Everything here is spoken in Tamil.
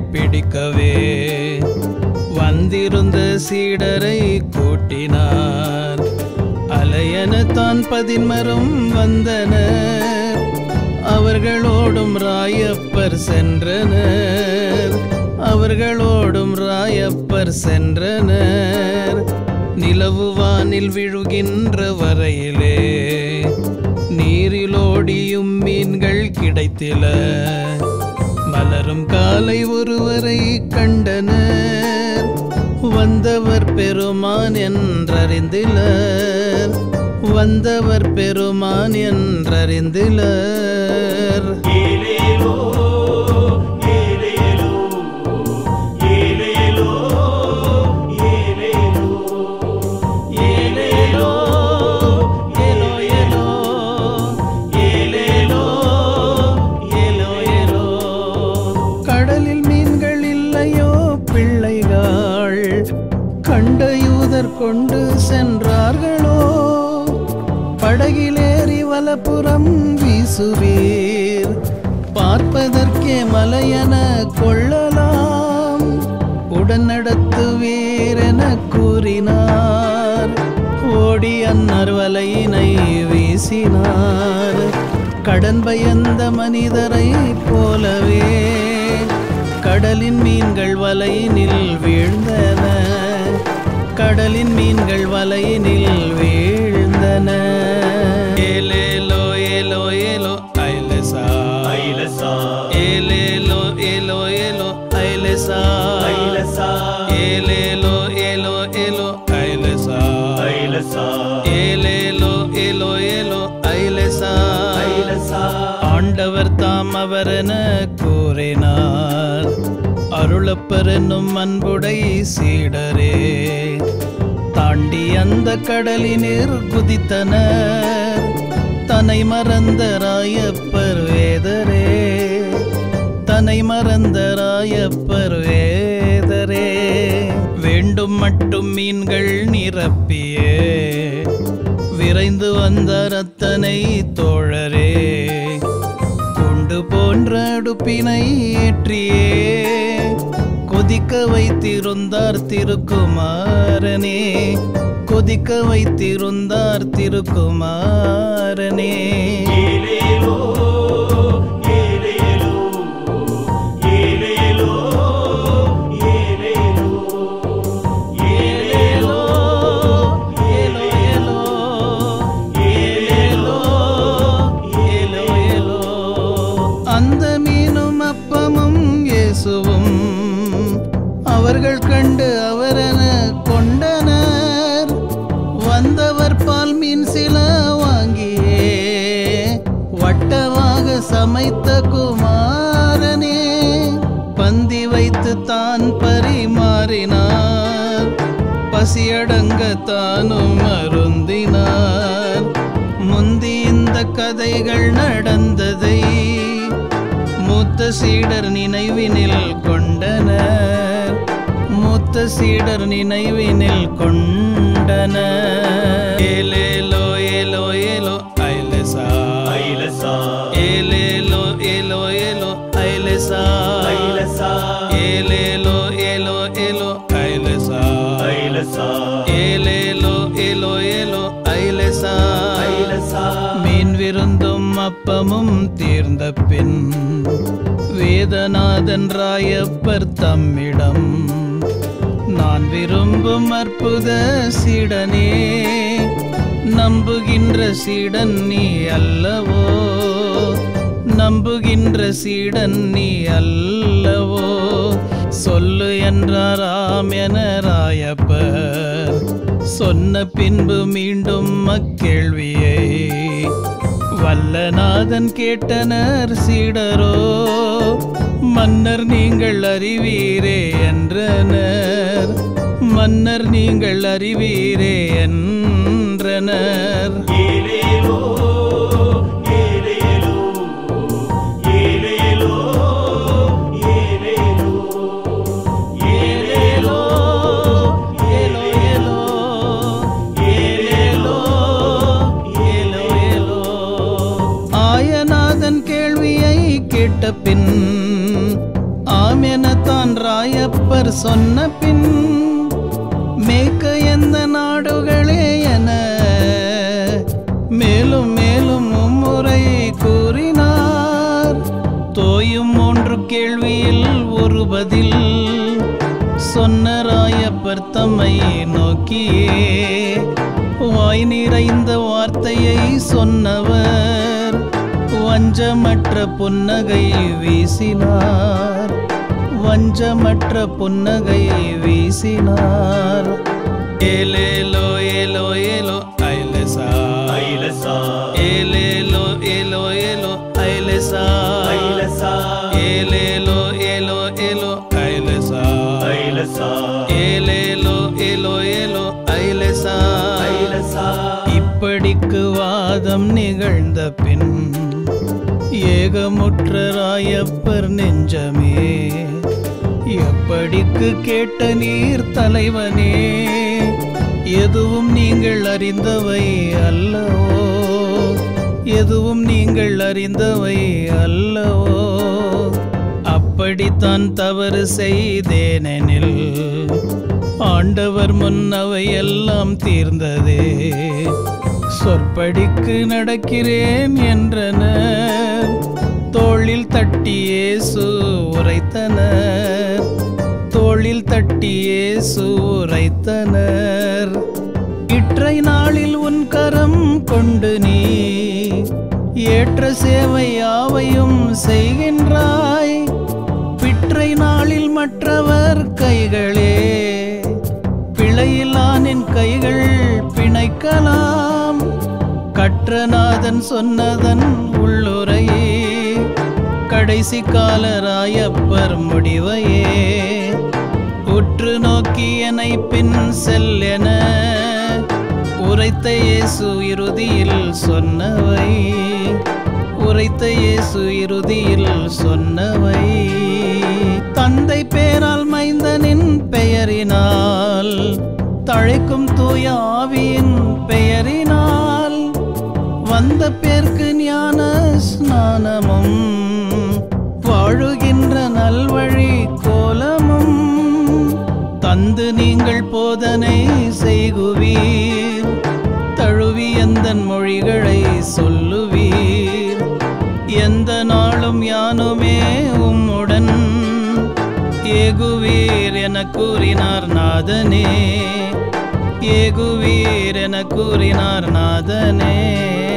பிடிக்கவே வந்திருந்த சீடரை கூட்டினார் அலையன தான் பதின்மரும் வந்தனர் அவர்களோடும் ராயப்பர் சென்றனர் அவர்களோடும் ராயப்பர் சென்றனர் நிலவு வானில் விழுகின்ற வரையிலே நீரிலோடியும் மீன்கள் கிடைத்தில மலரும் காலை ஒருவரை கண்டனர் வந்தவர் பெருமான் என்றறிந்திலர் வந்தவர் பெருமான் என்றறிந்திலர் ஏலேலோ ஏலேலோ ஏலேலோ ஏலேலோ ஏலேலோ ஏலோ ஏலோ ஏலேலோ ஏலோ ஏலோ கடலில் மீன்கள் இல்லையோ பிள்ளைகள் கண்ட யூதர் கொண்டு சென்றார்களோ படகிலேறி வலப்புறம் வீசுவீர் பார்ப்பதற்கே மலையென கொள்ளலாம் உடன் நடத்துவீர் என கூறினார் ஓடி அன்னர் வலையினை வீசினார் கடன் பயந்த மனிதரை போலவே கடலின் மீன்கள் வலையினில் வீழ்ந்தன கடலின் மீன்கள் வலையினில் வீழ்ந்தன ஏலேலோ ஏலோ ஏலோ ஐலசா ஐலசா ஏலேலோ ஏலோ ஏலோ ஐலசா ஐலசா ஏலேலோ ஏலோ ஏலோ ஐலசா ஐலசா ஏலேலோ ஏலோ ஏலோ ஐலசா ஐலசா ஆண்டவர் தாம் அவரென கூறினார் அருளப்பெருனும் அன்புடை சீடரே தாண்டி அந்த கடலினிர் குதித்தனர் தன்னை மறந்த ராயப்பர் வேதரே தன்னை மறந்த ராயப்பர் வேதரே வேண்டும் மட்டும் மீன்கள் நிரப்பியே விரைந்து வந்த ரத்தனை தோழரே குண்டு போன்ற அடுப்பினை ஏற்றியே கொதிக்க வைத்திருந்தார் திருக்குமாரனே கொதிக்க வைத்திருந்தார் திருக்குமாரனே ஏலேலோ ஏலேலோ ஏலேலோ ஏலேலோ ஏலேலோ ஏலோ ஏலோ ஏலோ ஏலோ ஏலோ அந்த மீனும் அப்பமும் இயேசுவும் அவர்கள் கண்டு அவரென கொண்டனர் வந்தவர் பால் மீன் சில வாங்கியே வட்டமாக சமைத்த குமாரனே பந்தி வைத்து தான் பரிமாறினார் பசியடங்க தானும் அருந்தினார் முந்தி இந்த கதைகள் நடந்ததை மூத்த சீடர் நினைவினில் கொண்டனர் மூத்த சீடர் நினைவினில் கொண்டனர் ஏலேலோ ஏலோ ஏலோ ஐலசா ஐலசா ஏலேலோ ஏலோ ஏலோ ஐலசா ஐலசா ஏலேலோ ஏலோ ஏலோ ஐலசா ஐலசா ஏலேலோ ஏலோ ஏலோ ஐலசா ஐலசா மீன் விருந்தும் அப்பமும் தீர்ந்த பின் வேதநாதன் ராயப்பர் தம்மிடம் நான் விரும்பும் அற்புத சீடனே நம்புகின்ற சீடன் நீ அல்லவோ நம்புகின்ற சீடன் நீ அல்லவோ சொல்லு என்றாராம் என ராயப்பர் சொன்ன பின்பு மீண்டும் அக்கேள்வியை வல்லநாதன் கேட்டனர் சீடரோ மன்னர் நீங்கள் அறிவீரே என்றனர் மன்னர் நீங்கள் அறிவீரே என்றனர் ஏலேலோ ஏலேலோ ஏலேலோ ஏலேலோ ஏலேலோ ஏலோ ஏலோ ஏலேலோ ஏலோ ஏலோ ஆயநாதன் கேள்வியை கேட்ட பின் ஆம் எனத்தான் ராயப்பர் சொன்ன பின் மேய்க்க எந்த நாடுகளே என மேலும் மேலும் மும்முறை கூறினார் தோயும் மூன்று கேள்வியில் ஒரு பதில் சொன்ன ராயப்பர் தம்மை நோக்கியே வாய் நிறைந்த வார்த்தையை சொன்னவர் வஞ்சமற்ற புன்னகை வீசினார் வஞ்சமற்ற புன்னகை வீசினார் ஏலேலோ ஏலோ ஏலோ ஐலசா ஐலசா ஏலேலோ ஏலோ ஏலோ ஐலசா ஐலசா ஏலேலோ ஏலோ ஏலோ ஐலசா ஐலசா ஏலேலோ ஏலோ ஏலோ ஐலசா ஐலசா இப்படிக்கு வாதம் நிகழ்ந்த பின் ஏகமுற்ற ராயப்பர் நெஞ்சமே எப்படிக்கு கேட்ட நீர் தலைவனே எதுவும் நீங்கள் அறிந்தவை அல்லவோ எதுவும் நீங்கள் அறிந்தவை அல்லவோ அப்படித்தான் தவறு செய்தேனெனில் ஆண்டவர் முன்னவை எல்லாம் தீர்ந்ததே சொற்படிக்கு நடக்கிறேன் என்றனர் தோளில் தட்டியேசு உரைத்தனர் தோளில் தட்டியேசு உரைத்தனர் இற்றை நாளில் உன் கரம் கொண்டு நீ ஏற்ற சேவை யாவையும் செய்கின்றாய் பிற்றை நாளில் மற்றவர் கைகளே பிழையிலானின் கைகள் பிணைக்கலாம் கற்றநாதன் சொன்னதன் உள்ளுரையே கடைசி கால ராயப்பர் முடிவையே உற்று நோக்கி என்னை பின் செல்லென உரைத்த இயேசு இறுதியில் சொன்னவை உரைத்த இயேசு இறுதியில் சொன்னவை தந்தை பேரால் மைந்தனின் பெயரினால் தழைக்கும் தூய ஆவியின் பெயரினால் வந்த பேர்க்கு ஞான ஸ்நானமும் வாழுகின்ற நல்வழி கோலமும் தந்து நீங்கள் போதனை செய்குவீர் தழுவி எந்தன் மொழிகளை சொல்லுவீர் எந்த நாளும் யானுமே உம்முடன் ஏகுவீர் என கூறினார் நாதனே ஏகுவீர் என கூறினார் நாதனே